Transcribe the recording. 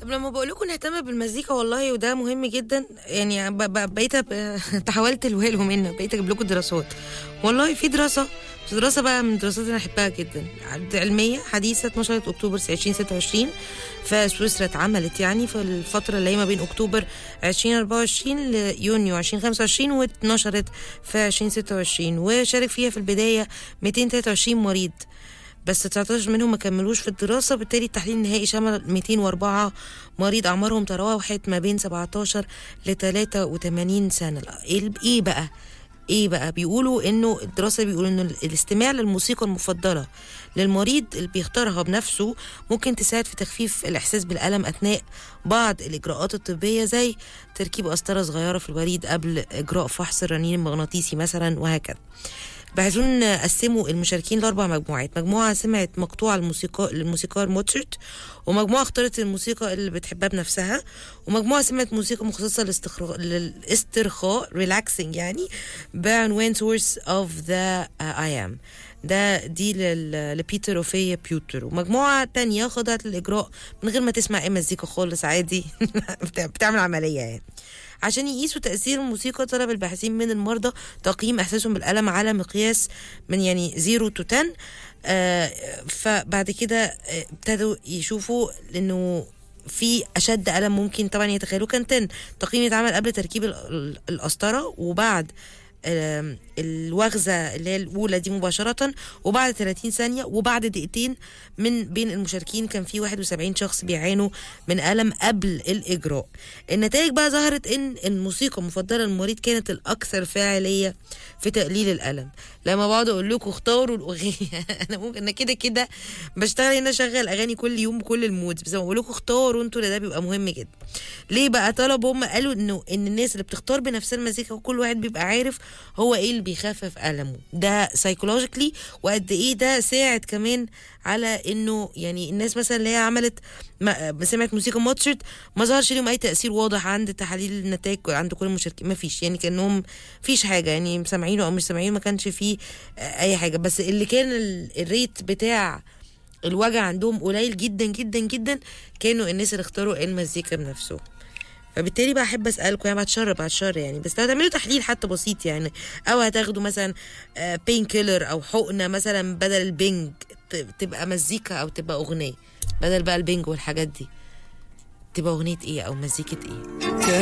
طب لما بقول لكم نهتم بالمزيكا والله وده مهم جدا يعني ب- ب- بقيت أب- تحولت الوهله منه بقيت اجيب لكم دراسات والله في دراسه بس دراسه بقى من الدراسات اللي انا احبها جدا علميه حديثه 12 اكتوبر 2026 في سويسرا اتعملت يعني في الفتره اللي هي ما بين اكتوبر 2024 ليونيو 2025 واتنشرت في 2026 وشارك فيها في البدايه 223 مريض بس 19 منهم ما كملوش في الدراسة بالتالي التحليل النهائي شمل 204 مريض أعمارهم تراوحت ما بين 17 ل 83 سنة إيه إيه بقى؟ ايه بقى بيقولوا انه الدراسه بيقولوا انه الاستماع للموسيقى المفضله للمريض اللي بيختارها بنفسه ممكن تساعد في تخفيف الاحساس بالالم اثناء بعض الاجراءات الطبيه زي تركيب قسطره صغيره في الوريد قبل اجراء فحص الرنين المغناطيسي مثلا وهكذا باحثون قسموا المشاركين لاربع مجموعات مجموعه سمعت مقطوعه الموسيقى للموسيقار موتسرت ومجموعه اختارت الموسيقى اللي بتحبها بنفسها ومجموعه سمعت موسيقى مخصصه للاستخراء للاسترخاء ريلاكسنج يعني بعنوان سورس اوف ذا اي ام ده دي لل- لبيتر اوفيا بيوتر ومجموعه تانية خضعت للاجراء من غير ما تسمع اي مزيكا خالص عادي بتع- بتعمل عمليه يعني عشان يقيسوا تأثير الموسيقى طلب الباحثين من المرضى تقييم إحساسهم بالألم على مقياس من يعني 0 to 10 آه فبعد كده آه، ابتدوا يشوفوا إنه في أشد ألم ممكن طبعا يتخيلوا كان 10 تقييم يتعمل قبل تركيب ال- ال- القسطرة وبعد آم، الوغزة اللي هي الأولى دي مباشرة وبعد 30 ثانية وبعد دقيقتين من بين المشاركين كان في 71 شخص بيعانوا من ألم قبل الإجراء النتائج بقى ظهرت إن الموسيقى المفضلة للمريض كانت الأكثر فاعلية في تقليل الألم لما بقعد أقول لكم اختاروا الأغنية أنا ممكن أنا كده كده بشتغل هنا شغل أغاني كل يوم بكل المودز بس لما بقول لكم اختاروا انتوا ده بيبقى مهم جدا ليه بقى طلبوا هم قالوا انه ان الناس اللي بتختار بنفسها المزيكا وكل واحد بيبقى عارف هو ايه اللي بيخفف ألمه ده سايكولوجيكلي وقد ايه ده ساعد كمان على انه يعني الناس مثلا اللي هي عملت ما سمعت موسيقى موتسرت ما ظهرش ليهم اي تاثير واضح عند تحاليل النتائج عند كل المشاركين ما فيش يعني كانهم فيش حاجه يعني سامعينه او مش سامعينه ما كانش فيه آه، اي حاجه بس اللي كان ال- الريت بتاع الوجع عندهم قليل جدا جدا جدا كانوا الناس اللي اختاروا المزيكا بنفسهم فبالتالي بقى احب اسالكم يعني بعد شر بعد شر يعني بس لو هتعملوا تحليل حتى بسيط يعني او هتاخدوا مثلا بين كيلر او حقنه مثلا بدل البنج ت- تبقى مزيكا او تبقى اغنيه بدل بقى البنج والحاجات دي تبقى اغنيه ايه او مزيكه ايه